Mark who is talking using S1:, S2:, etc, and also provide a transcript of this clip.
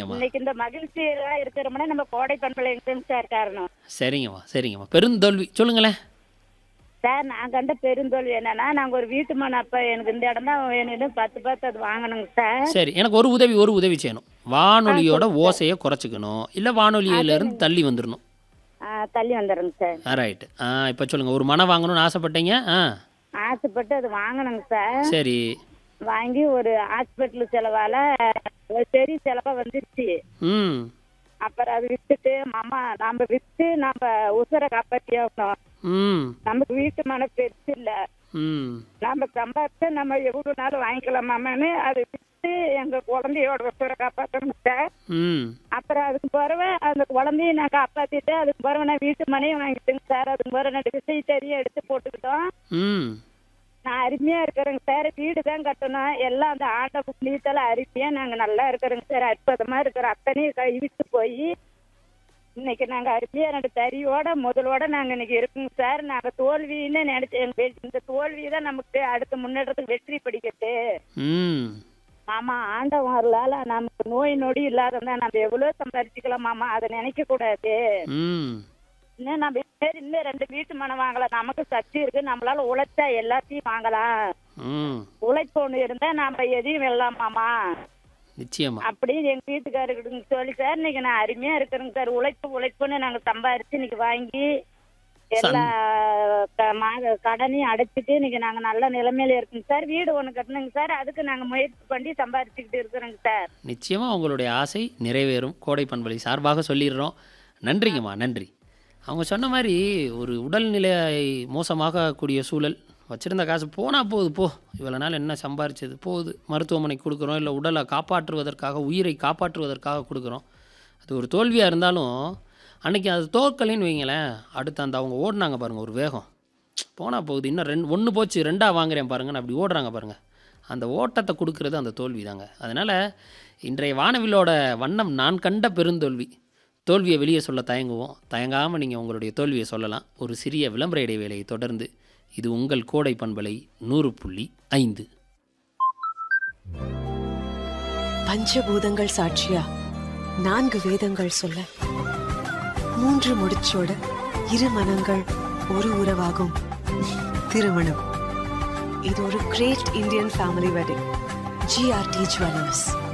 S1: சரிங்கம்மா
S2: இன்னைக்கு இந்த மகிழ்ச்சியா இருக்கிறோம்னா நம்ம கோடை பண்பலை சார் காரணம்
S1: சரிங்கம்மா சரிங்கம்மா பெருந்தோல்வி சொல்லுங்களேன்
S2: சார் நான் கண்ட பெருந்தோல்வி என்னன்னா நாங்க ஒரு வீட்டு மன அப்ப எனக்கு இந்த இடம் தான் வேணும் பத்து பத்து அது வாங்கணுங்க சார்
S1: சரி எனக்கு ஒரு உதவி ஒரு உதவி செய்யணும் வானொலியோட ஓசையை குறைச்சிக்கணும் இல்லை வானொலியிலேருந்து தள்ளி வந்துடணும்
S2: ஆ, தள்ளி வந்துடுங்க சார்
S1: ரைட்டு ஆ இப்போ சொல்லுங்கள் ஒரு மனை வாங்கணும்னு ஆசைப்பட்டீங்க ஆ
S2: ஆசைப்பட்டு அது வாங்கணுங்க சார்
S1: சரி
S2: வாங்கி ஒரு ஹாஸ்பிட்டல் செலவால ஒரு பெரிய செலவா வந்துருச்சு
S1: ம்
S2: அப்புறம் அது வித்துட்டு மாமா நாம வித்து நம்ம உசுரை காப்பாத்தி ஆகணும்
S1: ம்
S2: நமக்கு வீட்டு மன பெருசு இல்ல
S1: ம்
S2: நம்ம சம்பாதிச்சு நம்ம எவ்வளவு நாள் வாங்கிக்கலாம் மாமான்னு அதை வித்து எங்க குழந்தையோட உசுரை காப்பாற்றணும் சார்
S1: ம்
S2: அப்புறம் அதுக்கு பிறகு அந்த குழந்தைய நான் காப்பாத்திட்டு அதுக்கு பிறகு நான் வீட்டு மனையும் வாங்கிட்டேங்க சார் அதுக்கு பிறகு நான் விசை தெரியும் எடுத்து போட்டுக்கிட்டோம்
S1: ம்
S2: நான் அருமையா இருக்கிறேங்க சார் வீடு தான் கட்டணும் எல்லாம் அந்த ஆண்ட புண்ணியத்தால அருமையா நாங்க நல்லா இருக்கிறோங்க சார் அற்புதமா இருக்கிற அத்தனையும் கைவிட்டு போய் இன்னைக்கு நாங்க அருமையா ரெண்டு தறியோட முதலோட நாங்க இன்னைக்கு இருக்கோங்க சார் நாங்க தோல்வின்னு நினைச்சு எங்க வெ- இந்த தோல்வி தான் நமக்கு அடுத்த முன்னேற்றத்துக்கு வெற்றி படிக்கட்டு
S1: ம்
S2: மாமா ஆண்டவன் அருளால நமக்கு நோய் நொடி இல்லாததா நம்ம எவ்வளவு சம்பாரிச்சுக்கலாம் மாமா அதை நினைக்க கூடாது
S1: ம்
S2: இன்னும் நம்ம பேர் இன்னும் ரெண்டு வீட்டு மனம் வாங்கலாம் நமக்கு சக்தி இருக்கு நம்மளால உழைச்சா எல்லாத்தையும் வாங்கலாம்
S1: ம்
S2: உழைப்பு ஒண்ணு இருந்தா நாம எதையும் வெல்லலாம் மாமா
S1: நிச்சயமா
S2: அப்படின்னு எங்க வீட்டுக்காரருக்கு சொல்லி சார் இன்னைக்கு நான் அருமையா இருக்கிறேங்க சார் உழைப்பு உழைப்புன்னு நாங்க சம்பாரிச்சு இன்னைக்கு வாங்கி எல்லா க- மா- கடனையும் அடைச்சிட்டு இன்னைக்கு நாங்க நல்ல நிலைமையில இருக்கோங்க சார் வீடு ஒண்ணு கட்டணுங்க சார் அதுக்கு நாங்க முயற்சி பண்ணி சம்பாரிச்சுக்கிட்டு இருக்கிறோங்க சார்
S1: நிச்சயமாக உங்களுடைய ஆசை நிறைவேறும் கோடை பண்பலை சார்பாக சொல்லிடுறோம் நன்றிங்கம்மா நன்றி அவங்க சொன்ன மாதிரி ஒரு உடல்நிலை மோசமாக கூடிய சூழல் வச்சுருந்த காசு போனால் போகுது போ இவ்வளோ நாள் என்ன சம்பாரிச்சது போகுது மருத்துவமனைக்கு கொடுக்குறோம் இல்லை உடலை காப்பாற்றுவதற்காக உயிரை காப்பாற்றுவதற்காக கொடுக்குறோம் அது ஒரு தோல்வியாக இருந்தாலும் அன்னைக்கு அது தோற்கலைன்னு வைங்களேன் அடுத்து அந்த அவங்க ஓடினாங்க பாருங்கள் ஒரு வேகம் போனால் போகுது இன்னும் ரெண்டு ஒன்று போச்சு ரெண்டாக வாங்குறேன் பாருங்கன்னு அப்படி ஓடுறாங்க பாருங்கள் அந்த ஓட்டத்தை கொடுக்கறது அந்த தோல்வி தாங்க அதனால் இன்றைய வானவிலோட வண்ணம் நான் கண்ட பெருந்தோல்வி தோல்வியை வெளியே சொல்ல தயங்குவோம் தயங்காமல் நீங்கள் உங்களுடைய தோல்வியை சொல்லலாம் ஒரு சிறிய விளம்பர இடைவேளையை தொடர்ந்து இது உங்கள் கோடை பண்பலை நூறு புள்ளி ஐந்து
S3: பஞ்சபூதங்கள் சாட்சியா நான்கு வேதங்கள் சொல்ல மூன்று முடிச்சோட இரு மனங்கள் ஒரு உறவாகும் திருமணம் இது ஒரு great Indian family wedding GRT jewellers